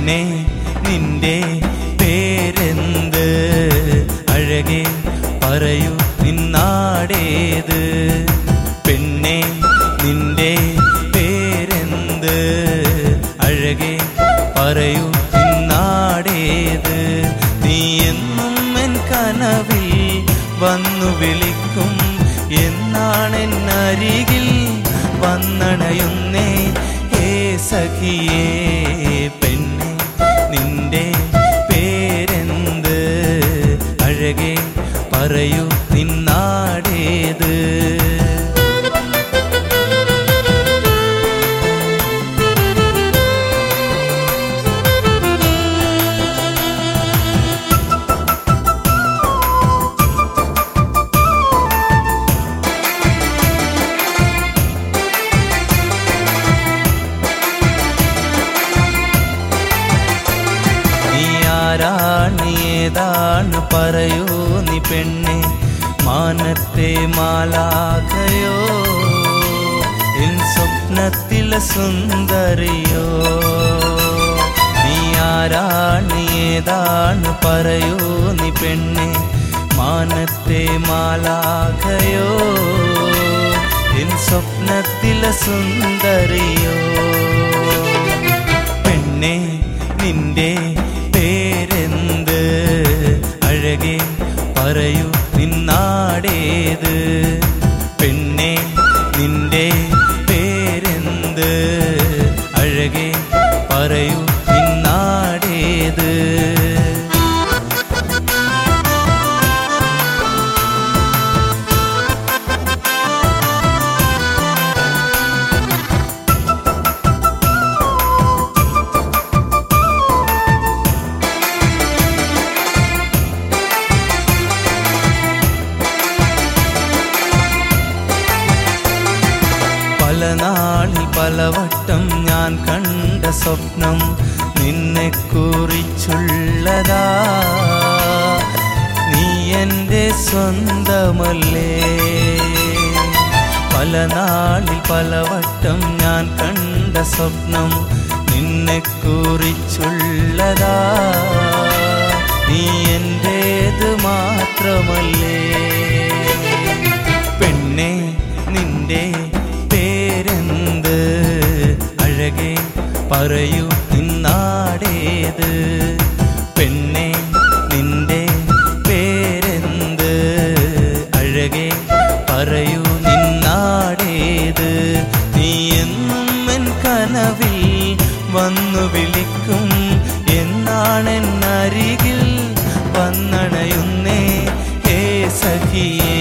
പെണ്ണെ നിന്റെ പേരെന്ത് അഴകെ പറയൂ നിന്നാടേത് പെണ്ണെ നിന്റെ പേരെന്ത് അഴകെ പറയൂ നിന്നാടേത് നീ എന്നും എൻ കനവിൽ വന്നു വിളിക്കും എന്നാണെൻ അരികിൽ വന്നണയുന്നേ ഏ സഖിയേ പെണ്ണെ നിന്റെ പേരെന്ത് അഴകെ പറയൂ നിന്നാടേത് നീ ആരാണ് ഏതാണ് പറയൂ നീ പെണ്ണെ മാനത്തെ മാലാകയോ എൻ സ്വപ്നത്തിലെ സുന്ദരിയോ നീ ആരാണ് ഏതാണ് പറയൂ നീ പെണ്ണെ മാനത്തെ മാലാകയോ എൻ സ്വപ്നത്തിലെ സുന്ദരിയോ പെണ്ണെ നിന്റെ പേരെന്ത് അഴകെ പറയൂ നിന്നാടേത് പെണ്ണെ നിന്റെ പേരെന്ത് അഴകെ പറയൂ നിന്നാടേത് പല നാളിൽ പലവട്ടം ഞാൻ കണ്ട സ്വപ്നം നിന്നെ കുറിച്ചുള്ളതാ നീ എൻ്റെ സ്വന്തമല്ലേ പല നാളിൽ പലവട്ടം ഞാൻ കണ്ട സ്വപ്നം നിന്നെ കുറിച്ചുള്ളതാ നീ എൻ്റേത് മാത്രമല്ലേ പെണ്ണെ നിന്റെ പേരെന്ത് അഴകെ പറയൂ നിന്നാടേത് പെണ്ണെ നിന്റെ പേരെന്ത് അഴകെ പറയൂ നിന്നാടേത് നീ എന്നും എൻ കനവിൽ വന്നു വിളിക്കും എന്നാണെൻ അരികിൽ വന്നണയുന്നേ ഹേ സഖിയേ